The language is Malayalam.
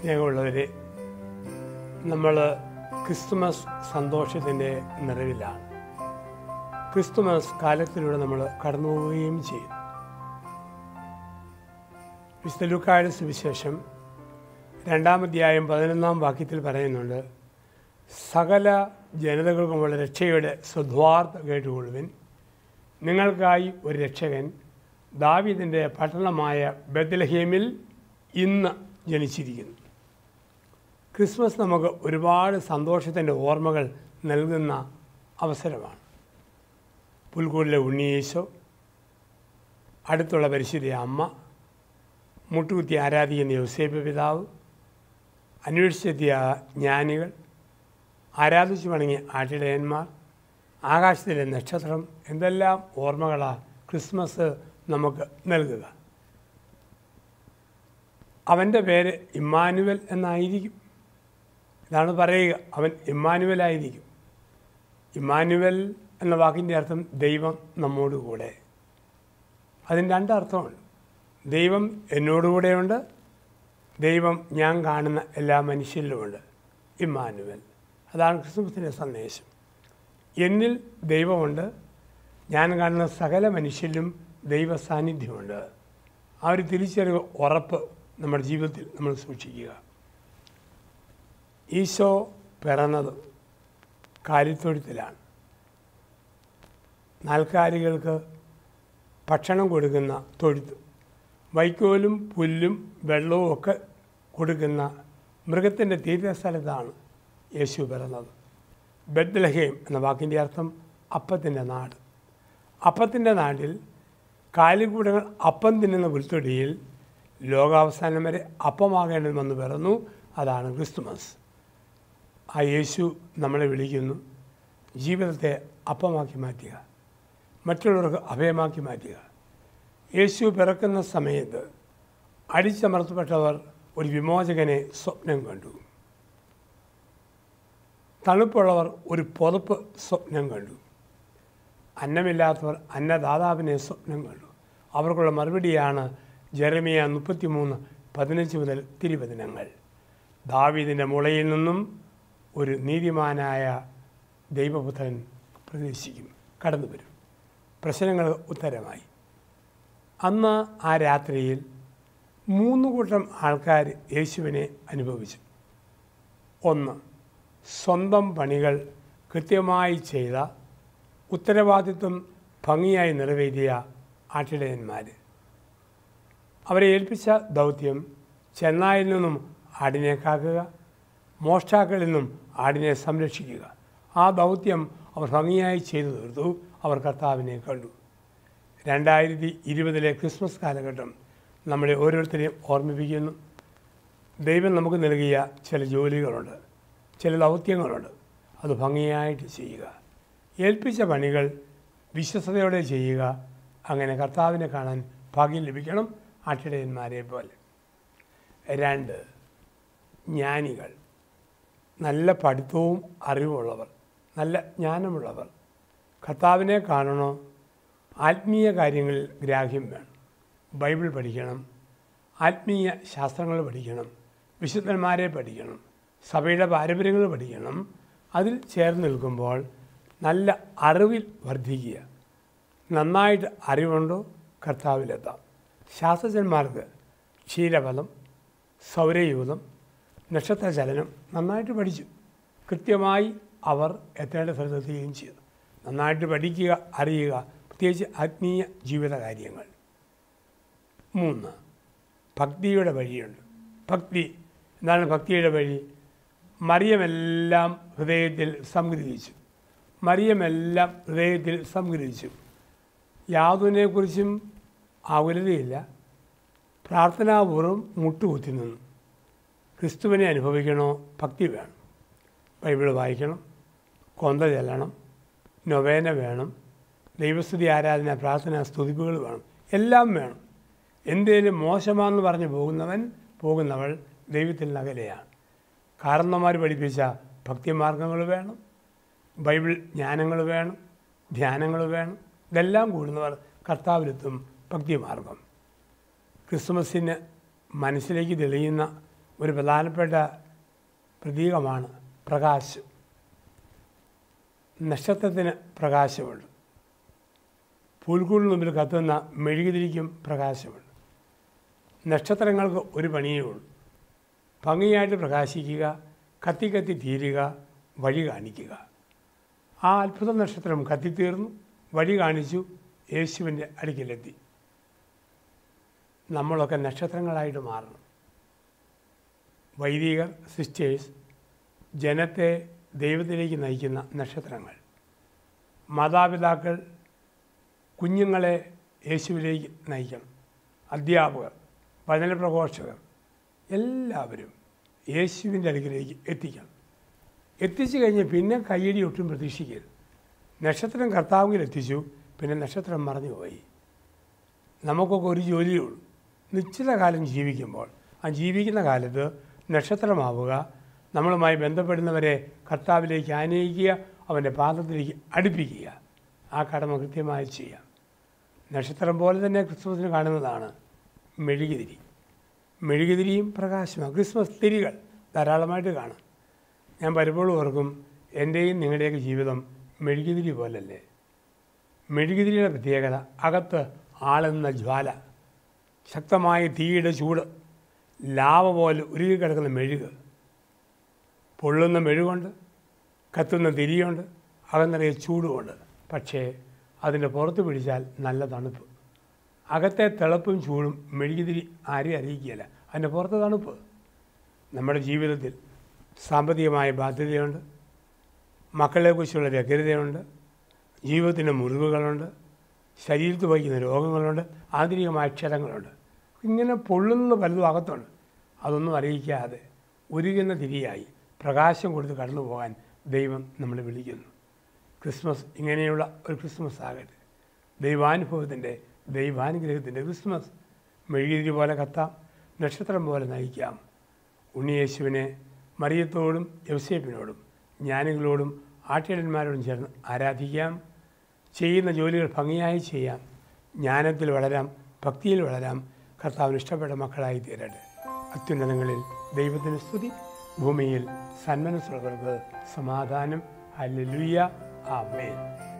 സ്നേഹമുള്ളവരെ നമ്മൾ ക്രിസ്തുമസ് സന്തോഷത്തിൻ്റെ നിറവിലാണ് ക്രിസ്തുമസ് കാലത്തിലൂടെ നമ്മൾ കടന്നു പോവുകയും ചെയ്യും വിശുദ്ധ ലൂക്കായുടെ സുവിശേഷം രണ്ടാം അധ്യായം പതിനൊന്നാം വാക്യത്തിൽ പറയുന്നുണ്ട് സകല ജനതകൾക്കുമുള്ള രക്ഷയുടെ സ്വദ്വാർത്ത കേട്ടുകൊള്ളുവിൻ നിങ്ങൾക്കായി ഒരു രക്ഷകൻ ദാവീദിൻ്റെ പട്ടണമായ ബദലഹേമിൽ ഇന്ന് ജനിച്ചിരിക്കുന്നു ക്രിസ്മസ് നമുക്ക് ഒരുപാട് സന്തോഷത്തിൻ്റെ ഓർമ്മകൾ നൽകുന്ന അവസരമാണ് പുൽക്കൂടിലെ ഉണ്ണിയേശോ അടുത്തുള്ള പരിശുദ്ധ അമ്മ മുട്ടുകുത്തി ആരാധിക്കുന്ന യോസേപ്പ് പിതാവ് അന്വേഷിച്ചെത്തിയ ജ്ഞാനികൾ ആരാധിച്ചു വണങ്ങിയ ആട്ടിടയന്മാർ ആകാശത്തിലെ നക്ഷത്രം എന്തെല്ലാം ഓർമ്മകളാണ് ക്രിസ്മസ് നമുക്ക് നൽകുക അവൻ്റെ പേര് ഇമ്മാനുവൽ എന്നായിരിക്കും ഇതാണ് പറയുക അവൻ ഇമ്മാനുവലായിരിക്കും ഇമ്മാനുവൽ എന്ന വാക്കിൻ്റെ അർത്ഥം ദൈവം നമ്മോട് കൂടെ അതിന് രണ്ടർത്ഥമുണ്ട് ദൈവം എന്നോടുകൂടെയുണ്ട് ദൈവം ഞാൻ കാണുന്ന എല്ലാ മനുഷ്യരിലുമുണ്ട് ഇമ്മാനുവൽ അതാണ് ക്രിസ്മസിൻ്റെ സന്ദേശം എന്നിൽ ദൈവമുണ്ട് ഞാൻ കാണുന്ന സകല മനുഷ്യരിലും ദൈവ സാന്നിധ്യമുണ്ട് ആ ഒരു തിരിച്ചറിവ് ഉറപ്പ് നമ്മുടെ ജീവിതത്തിൽ നമ്മൾ സൂക്ഷിക്കുക ഈശോ പിറന്നത് കാലിത്തൊഴുത്തിലാണ് നാൽക്കാലികൾക്ക് ഭക്ഷണം കൊടുക്കുന്ന തൊഴുത്ത് വൈക്കോലും പുല്ലും വെള്ളവും ഒക്കെ കൊടുക്കുന്ന മൃഗത്തിൻ്റെ തീർത്ഥസ്ഥലത്താണ് യേശു പിറന്നത് ബദ്ലഹേം എന്ന വാക്കിൻ്റെ അർത്ഥം അപ്പത്തിൻ്റെ നാട് അപ്പത്തിൻ്റെ നാട്ടിൽ കാലിക്കൂടങ്ങൾ അപ്പം തിന്നുന്ന പുൽത്തൊടിയിൽ ലോകാവസാനം വരെ അപ്പമാകേണ്ടത് വന്ന് പിറന്നു അതാണ് ക്രിസ്തുമസ് ആ യേശു നമ്മളെ വിളിക്കുന്നു ജീവിതത്തെ അപ്പമാക്കി മാറ്റുക മറ്റുള്ളവർക്ക് അഭയമാക്കി മാറ്റുക യേശു പിറക്കുന്ന സമയത്ത് അടിച്ചമർത്തപ്പെട്ടവർ ഒരു വിമോചകനെ സ്വപ്നം കണ്ടു തണുപ്പുള്ളവർ ഒരു പുതപ്പ് സ്വപ്നം കണ്ടു അന്നമില്ലാത്തവർ അന്നദാതാവിനെ സ്വപ്നം കണ്ടു അവർക്കുള്ള മറുപടിയാണ് ജെറമിയ മുപ്പത്തിമൂന്ന് പതിനഞ്ച് മുതൽ തിരുവചനങ്ങൾ ദാവീദിൻ്റെ മുളയിൽ നിന്നും ഒരു നീതിമാനായ ദൈവപുത്രൻ പ്രവേശിക്കും കടന്നു വരും പ്രശ്നങ്ങൾ ഉത്തരമായി അന്ന് ആ രാത്രിയിൽ മൂന്ന് കൂട്ടം ആൾക്കാർ യേശുവിനെ അനുഭവിച്ചു ഒന്ന് സ്വന്തം പണികൾ കൃത്യമായി ചെയ്ത ഉത്തരവാദിത്വം ഭംഗിയായി നിറവേറ്റിയ ആട്ടിടയന്മാർ അവരെ ഏൽപ്പിച്ച ദൗത്യം ചെന്നായിൽ നിന്നും ആടിനെ കാക്കുക മോഷ്ടാക്കളിൽ നിന്നും ആടിനെ സംരക്ഷിക്കുക ആ ദൗത്യം അവർ ഭംഗിയായി ചെയ്തു തീർത്തു അവർ കർത്താവിനെ കണ്ടു രണ്ടായിരത്തി ഇരുപതിലെ ക്രിസ്മസ് കാലഘട്ടം നമ്മളെ ഓരോരുത്തരെയും ഓർമ്മിപ്പിക്കുന്നു ദൈവം നമുക്ക് നൽകിയ ചില ജോലികളുണ്ട് ചില ദൗത്യങ്ങളുണ്ട് അത് ഭംഗിയായിട്ട് ചെയ്യുക ഏൽപ്പിച്ച പണികൾ വിശ്വസതയോടെ ചെയ്യുക അങ്ങനെ കർത്താവിനെ കാണാൻ ഭാഗ്യം ലഭിക്കണം ആട്ടിടയന്മാരെ പോലെ രണ്ട് ജ്ഞാനികൾ നല്ല പഠിത്തവും അറിവുള്ളവർ നല്ല ജ്ഞാനമുള്ളവർ കർത്താവിനെ കാണണോ ആത്മീയ കാര്യങ്ങളിൽ ഗ്രാഹ്യം വേണം ബൈബിൾ പഠിക്കണം ആത്മീയ ശാസ്ത്രങ്ങൾ പഠിക്കണം വിശുദ്ധന്മാരെ പഠിക്കണം സഭയുടെ പാരമ്പര്യങ്ങൾ പഠിക്കണം അതിൽ ചേർന്ന് നിൽക്കുമ്പോൾ നല്ല അറിവിൽ വർദ്ധിക്കുക നന്നായിട്ട് അറിവുണ്ടോ കർത്താവിലെത്താം ശാസ്ത്രജ്ഞന്മാർക്ക് ക്ഷീരപദം സൗരയൂഥം നക്ഷത്രചലനം നന്നായിട്ട് പഠിച്ചു കൃത്യമായി അവർ എത്തേണ്ട സ്ഥലത്തെത്തുകയും ചെയ്തു നന്നായിട്ട് പഠിക്കുക അറിയുക പ്രത്യേകിച്ച് ആത്മീയ ജീവിത കാര്യങ്ങൾ മൂന്ന് ഭക്തിയുടെ വഴിയുണ്ട് ഭക്തി എന്താണ് ഭക്തിയുടെ വഴി മറിയമെല്ലാം ഹൃദയത്തിൽ സംഗ്രഹിച്ചു മറിയമെല്ലാം ഹൃദയത്തിൽ സംഗ്രഹിച്ചു യാതൊന്നിനെക്കുറിച്ചും ആകുലതയില്ല പ്രാർത്ഥനാപൂർവ്വം മുട്ടുകുത്തി നിന്നു ക്രിസ്തുവിനെ അനുഭവിക്കണോ ഭക്തി വേണം ബൈബിൾ വായിക്കണം കൊന്ത ചെല്ലണം നൊവേന വേണം ദൈവസ്തുതി ആരാധന പ്രാർത്ഥന സ്തുതിപ്പുകൾ വേണം എല്ലാം വേണം എന്തേലും മോശമാണെന്ന് പറഞ്ഞ് പോകുന്നവൻ പോകുന്നവൾ ദൈവത്തിൽ നകലെയാണ് കാരണന്മാർ പഠിപ്പിച്ച ഭക്തിമാർഗങ്ങൾ വേണം ബൈബിൾ ജ്ഞാനങ്ങൾ വേണം ധ്യാനങ്ങൾ വേണം ഇതെല്ലാം കൂടുന്നവർ കർത്താവിലെത്തും ഭക്തിമാർഗം ക്രിസ്മസിന് മനസ്സിലേക്ക് തെളിയുന്ന ഒരു പ്രധാനപ്പെട്ട പ്രതീകമാണ് പ്രകാശം നക്ഷത്രത്തിന് പ്രകാശമുണ്ട് പുൽക്കൂടിന് മുമ്പിൽ കത്തുന്ന മെഴുകുതിരിക്കും പ്രകാശമുണ്ട് നക്ഷത്രങ്ങൾക്ക് ഒരു പണിയേ ഉള്ളൂ ഭംഗിയായിട്ട് പ്രകാശിക്കുക കത്തി കത്തി തീരുക വഴി കാണിക്കുക ആ അത്ഭുത നക്ഷത്രം കത്തിത്തീർന്നു വഴി കാണിച്ചു യേശുവിൻ്റെ അടുക്കിലെത്തി നമ്മളൊക്കെ നക്ഷത്രങ്ങളായിട്ട് മാറണം വൈദികർ സിസ്റ്റേഴ്സ് ജനത്തെ ദൈവത്തിലേക്ക് നയിക്കുന്ന നക്ഷത്രങ്ങൾ മാതാപിതാക്കൾ കുഞ്ഞുങ്ങളെ യേശുവിലേക്ക് നയിക്കണം അധ്യാപകർ വചനപ്രഘോഷകർ എല്ലാവരും യേശുവിൻ്റെ അടുക്കിലേക്ക് എത്തിക്കണം എത്തിച്ചു കഴിഞ്ഞ് പിന്നെ കയ്യടി ഒട്ടും പ്രതീക്ഷിക്കരുത് നക്ഷത്രം കർത്താവിൽ എത്തിച്ചു പിന്നെ നക്ഷത്രം മറഞ്ഞുപോയി നമുക്കൊക്കെ ഒരു ജോലിയേ ഉള്ളൂ നിശ്ചിത കാലം ജീവിക്കുമ്പോൾ ആ ജീവിക്കുന്ന കാലത്ത് നക്ഷത്രമാവുക നമ്മളുമായി ബന്ധപ്പെടുന്നവരെ കർത്താവിലേക്ക് ആനയിക്കുക അവൻ്റെ പാദത്തിലേക്ക് അടുപ്പിക്കുക ആ കടമ കൃത്യമായി ചെയ്യാം നക്ഷത്രം പോലെ തന്നെ ക്രിസ്മസിന് കാണുന്നതാണ് മെഴുകുതിരി മെഴുകുതിരിയും പ്രകാശമാണ് ക്രിസ്മസ് തിരികൾ ധാരാളമായിട്ട് കാണും ഞാൻ പലപ്പോഴും ഓർക്കും എൻ്റെയും നിങ്ങളുടെയൊക്കെ ജീവിതം മെഴുകുതിരി പോലല്ലേ മെഴുകുതിരിയുടെ പ്രത്യേകത അകത്ത് ആളുന്ന ജ്വാല ശക്തമായ തീയുടെ ചൂട് ലാവ പോലെ ഉരുകി കിടക്കുന്ന മെഴുക് പൊള്ളുന്ന മെഴുകുണ്ട് കത്തുന്ന തിരിയുണ്ട് അകം നിറയെ ചൂടുമുണ്ട് പക്ഷേ അതിൻ്റെ പുറത്ത് പിടിച്ചാൽ നല്ല തണുപ്പ് അകത്തെ തിളപ്പും ചൂടും മെഴുകുതിരി ആരെയും അറിയിക്കുകയില്ല അതിൻ്റെ പുറത്ത് തണുപ്പ് നമ്മുടെ ജീവിതത്തിൽ സാമ്പത്തികമായ ബാധ്യതയുണ്ട് മക്കളെക്കുറിച്ചുള്ള വ്യഗ്രതയുണ്ട് ജീവിതത്തിൻ്റെ മുറിവുകളുണ്ട് ശരീരത്ത് വഹിക്കുന്ന രോഗങ്ങളുണ്ട് ആന്തരികമായ ക്ഷതങ്ങളുണ്ട് ഇങ്ങനെ പൊള്ളുന്ന പലതും അകത്തുണ്ട് അതൊന്നും അറിയിക്കാതെ ഉരുകുന്ന തിരിയായി പ്രകാശം കൊടുത്ത് കടന്നു പോകാൻ ദൈവം നമ്മളെ വിളിക്കുന്നു ക്രിസ്മസ് ഇങ്ങനെയുള്ള ഒരു ക്രിസ്മസ് ആകട്ടെ ദൈവാനുഭവത്തിൻ്റെ ദൈവാനുഗ്രഹത്തിൻ്റെ ക്രിസ്മസ് മെഴുകുതിരി പോലെ കത്താം നക്ഷത്രം പോലെ നയിക്കാം ഉണ്ണിയേശുവിനെ മറിയത്തോടും യവസേപ്പിനോടും ജ്ഞാനികളോടും ആട്ടിടന്മാരോടും ചേർന്ന് ആരാധിക്കാം ചെയ്യുന്ന ജോലികൾ ഭംഗിയായി ചെയ്യാം ജ്ഞാനത്തിൽ വളരാം ഭക്തിയിൽ വളരാം കർത്താവിന് ഇഷ്ടപ്പെട്ട മക്കളായി തീരട്ടെ അത്യുന്നതങ്ങളിൽ ദൈവത്തിന് സ്തുതി ഭൂമിയിൽ സന്മനസ്സുള്ളവർക്ക് സമാധാനം ഹല്ലേലൂയ ആമേൻ